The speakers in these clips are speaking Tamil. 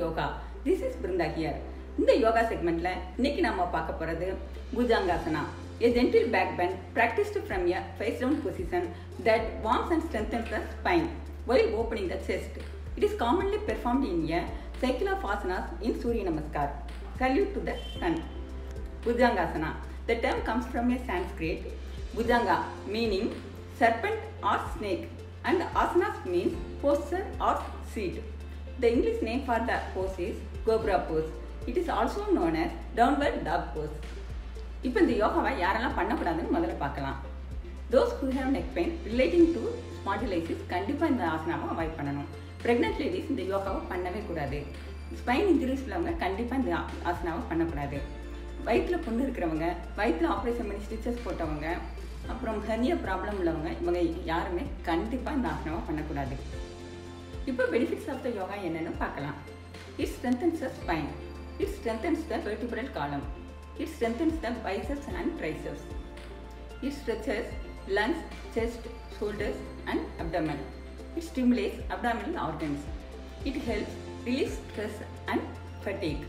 Yoga this is Brinda here இந்த யோகா செக்மெண்ட்ல இன்னைக்கு நம்ம பார்க்க போறது Bhujangasana a gentle back bend practiced from a face down position that warms and strengthens the spine while opening the chest. It is commonly performed in a cycle of asanas in Surya Namaskar. Salute to the sun. Bhujangasana. The term comes from a Sanskrit Bhujanga meaning serpent or snake and asanas means posture or seat. The English name for the pose is Cobra pose. It is also known as downward dog pose. இப்போ இந்த யோகாவை யாரெல்லாம் பண்ணக்கூடாதுன்னு முதல்ல பார்க்கலாம் those who have neck pain relating to spondylosis கண்டிப்பாக இந்த ஆசனாவை அவாய்ட் பண்ணணும் ப்ரெக்னென்ட் லேடிஸ் இந்த யோகாவை பண்ணவே கூடாது ஸ்பைன் இன்ஜுரிஸ் உள்ளவங்க கண்டிப்பாக இந்த ஆசனாவை பண்ணக்கூடாது வயிற்றில் புண்ணு இருக்கிறவங்க வயிற்றில் ஆப்ரேஷன் பண்ணி ஸ்டிச்சஸ் போட்டவங்க அப்புறம் ஹெர்னியா ப்ராப்ளம் உள்ளவங்க இவங்க யாருமே கண்டிப்பாக இந்த ஆசனாவை பண்ணக்கூடாது இப்போ பெனிஃபிட்ஸ் ஆஃப் த யோகா என்னன்னு பார்க்கலாம் it strengthens the spine it strengthens the vertebral column It strengthens the biceps and triceps. It stretches lungs, chest, shoulders, and abdomen. It stimulates abdominal organs. It helps release stress and fatigue.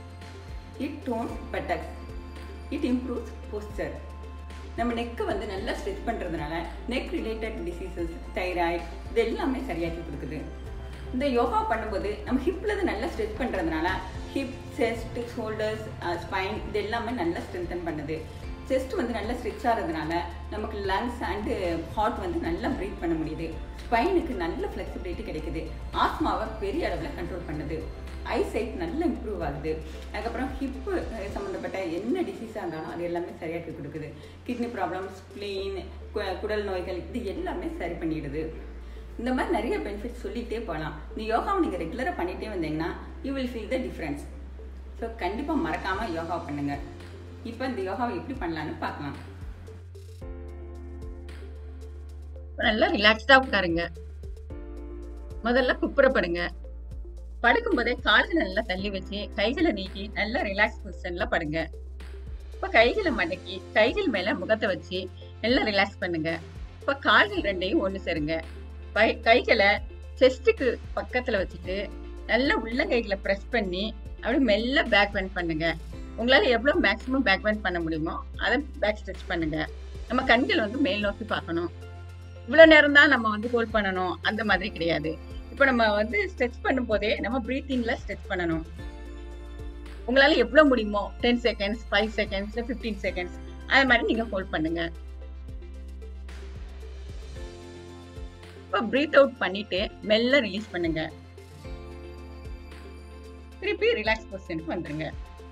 It tones buttocks. It improves posture. நம்ம நெக்கை வந்து நல்லா ஸ்ட்ரெச் பண்ணுறதுனால நெக் ரிலேட்டட் டிசீசஸ் தைராய்டு இது எல்லாமே சரியாக்கி கொடுக்குது இந்த யோகா பண்ணும்போது நம்ம ஹிப்பில் நல்லா ஸ்ட்ரெச் பண்ணுறதுனால ஹிப் செஸ்ட் ஷோல்டர்ஸ் ஸ்பைன் இது எல்லாமே நல்லா ஸ்ட்ரென்தன் பண்ணுது செஸ்ட் வந்து நல்லா ஸ்ட்ரெச் ஆகிறதுனால நமக்கு லங்ஸ் அண்டு ஹார்ட் வந்து நல்லா ப்ரீத் பண்ண முடியுது ஸ்பைனுக்கு நல்ல ஃப்ளெக்சிபிலிட்டி கிடைக்குது ஆஸ்மாவை பெரிய அளவில் கண்ட்ரோல் பண்ணுது ஐசைட் நல்லா இம்ப்ரூவ் ஆகுது அதுக்கப்புறம் ஹிப்பு சம்மந்தப்பட்ட என்ன டிசீஸாக இருந்தாலும் அது எல்லாமே சரியாக்கி கொடுக்குது கிட்னி ப்ராப்ளம்ஸ் ஸ்ப்ளீன் குடல் நோய்கள் இது எல்லாமே சரி பண்ணிடுது இந்த மாதிரி நிறைய பெனிஃபிட்ஸ் சொல்லிகிட்டே போகலாம் இந்த யோகாவை நீங்கள் ரெகுலராக பண்ணிகிட்டே வந்தீங்கன்னா you will feel the difference so கண்டிப்பாக மறக்காமல் யோகா பண்ணுங்கள் இப்போ இந்த யோகாவை எப்படி பண்ணலான்னு பார்க்கலாம் நல்லா ரிலாக்ஸ்டா உட்காருங்க முதல்ல குப்புறப்படுங்க படுக்கும் போதே கால்களை நல்லா தள்ளி வச்சு கைகளை நீக்கி நல்லா ரிலாக்ஸ் பொசிஷன்ல படுங்க இப்ப கைகளை மடக்கி கைகள் மேல முகத்தை வச்சு நல்லா ரிலாக்ஸ் பண்ணுங்க இப்ப கால்கள் ரெண்டையும் ஒண்ணு சேருங்க கைகளை செஸ்ட்டுக்கு பக்கத்துல வச்சுட்டு நல்லா உள்ள கைகளை ப்ரெஸ் பண்ணி அப்படியே மெல்ல பேக் பெண்ட் பண்ணுங்க உங்களால எவ்வளவு மேக்ஸிமம் பேக் பெண்ட் பண்ண முடியுமோ அதை பேக் ஸ்ட்ரெச் பண்ணுங்க நம்ம கண்கள் வந்து மேல் நோக்கி பார்க்கணும் இவ்வளவு நேரம் தான் நம்ம வந்து ஹோல்ட் பண்ணணும் அந்த மாதிரி கிடையாது இப்போ நம்ம வந்து ஸ்ட்ரெச் பண்ணும் போதே நம்ம பிரீத்திங்ல ஸ்ட்ரெச் பண்ணணும் உங்களால எவ்வளவு முடியுமோ ten seconds five seconds fifteen seconds அது மாதிரி நீங்க ஹோல்ட் பண்ணுங்க இப்போ பிரீத் அவுட் பண்ணிட்டு மெல்ல ரிலீஸ் பண்ணுங்க திருப்பி ரிலாக்ஸ் பொசிஷனுக்கு வந்துருங்க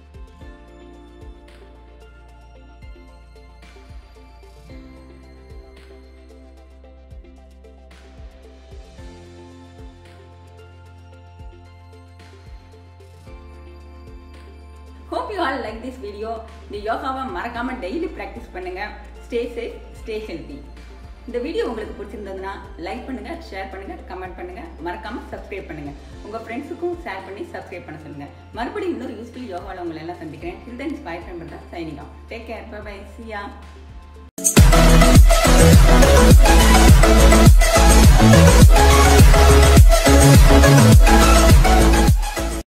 hope you all like this video இந்த யோகாவை மறக்காமல் டெய்லி ப்ராக்டிஸ் பண்ணுங்கள் ஸ்டே சேஃப் ஸ்டே ஹெல்த்தி இந்த வீடியோ உங்களுக்கு பிடிச்சிருந்ததுன்னா லைக் பண்ணுங்கள் ஷேர் பண்ணுங்கள் கமெண்ட் பண்ணுங்கள் மறக்காமல் சப்ஸ்கிரைப் பண்ணுங்கள் உங்கள் ஃப்ரெண்ட்ஸுக்கும் ஷேர் பண்ணி சப்ஸ்கிரைப் பண்ண சொல்லுங்கள் மறுபடியும் இன்னொரு யூஸ்ஃபுல் யோகாவில் உங்களை எல்லாம் சந்திக்கிறேன் டில் தென் ஸ்பை ஃப்ரெண்ட் தான் signing off take care bye bye சியா